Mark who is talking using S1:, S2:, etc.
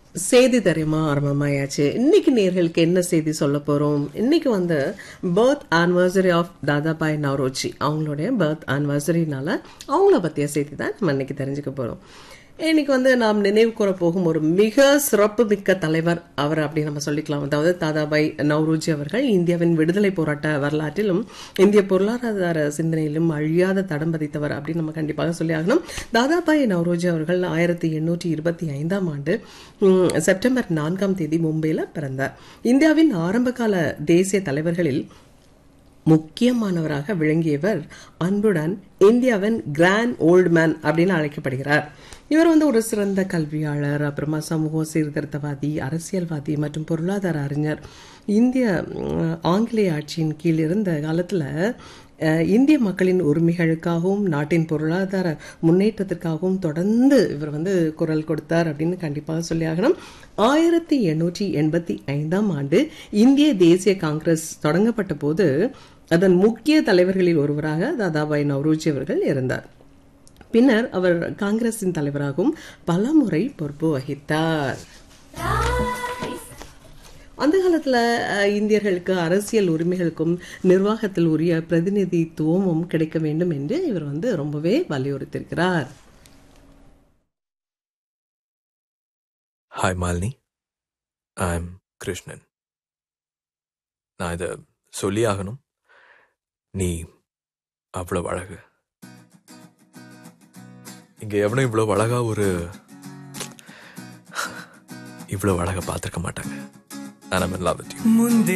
S1: செய்தி தெரியுமா ஆரம்பமாயாச்சு இன்னைக்கு நேர்களுக்கு என்ன செய்தி சொல்ல போறோம் இன்னைக்கு வந்து birth anniversary of Dadabhai Naoroji அவங்களுடைய பர்த் ஆனிவர்சரினால அவங்கள பத்திய செய்தி தான் நம்ம இன்னைக்கு தெரிஞ்சுக்க போறோம் இன்னைக்கு வந்து நாம் நினைவு கூற போகும் ஒரு மிக சிறப்பு மிக்க தலைவர் அவர் அப்படி நம்ம சொல்லிக்கலாம் அதாவது தாதாபாய் நவ்ரோஜி அவர்கள் இந்தியாவின் விடுதலை போராட்ட வரலாற்றிலும் இந்திய பொருளாதார சிந்தனையிலும் அழியாத தடம் பதித்தவர் அப்படின்னு நம்ம கண்டிப்பாக சொல்லி ஆகணும் தாதாபாய் நவ்ரோஜி அவர்கள் ஆயிரத்தி எண்ணூற்றி இருபத்தி ஐந்தாம் ஆண்டு ம், செப்டம்பர் நான்காம் தேதி மும்பையில் பிறந்தார் இந்தியாவின் ஆரம்பகால தேசிய தலைவர்களில் முக்கியமானவராக விளங்கியவர் அன்புடன் இந்தியாவின் கிராண்ட் ஓல்டு மேன் அப்படின்னு அழைக்கப்படுகிறார் இவர் வந்து ஒரு சிறந்த கல்வியாளர் அப்புறமா சமூக சீர்திருத்தவாதி அரசியல்வாதி மற்றும் பொருளாதார அறிஞர் இந்திய உம், ஆங்கிலேய ஆட்சியின் கீழ் இருந்த காலத்துல அஹ், இந்திய மக்களின் உரிமைகளுக்காகவும் நாட்டின் பொருளாதார முன்னேற்றத்திற்காகவும் தொடர்ந்து இவர் வந்து குரல் கொடுத்தார் அப்படின்னு கண்டிப்பாக சொல்லி ஆகணும் ஆயிரத்தி எண்ணூற்றி எண்பத்தி ஐந்தாம் ஆண்டு இந்திய தேசிய காங்கிரஸ் தொடங்கப்பட்ட போது அதன் முக்கிய தலைவர்களில் ஒருவராக தாதாபாய் நவ்ரோஜி அவர்கள் இருந்தார் பின்னர் அவர் காங்கிரசின் தலைவராகவும் பலமுறை பொறுப்பு வகித்தார் அந்த காலத்துல அஹ், இந்தியர்களுக்கு அரசியல் உரிமைகளுக்கும் நிர்வாகத்தில் உரிய பிரதிநிதித்துவமும் கிடைக்க வேண்டும் என்று இவர் வந்து ரொம்பவே வலியுறுத்தியிருக்கிறார்
S2: hi Malini I am Krishnan நான் இதை சொல்லி ஆகணும் நீ அவ்வளவு அழகு இங்க எவனும் இவ்வளவு அழகா ஒரு இவ்வளவு அழகா பார்த்திருக்க மாட்டாங்க நான் லவ் வித் யூ
S3: ಮುಂದೆ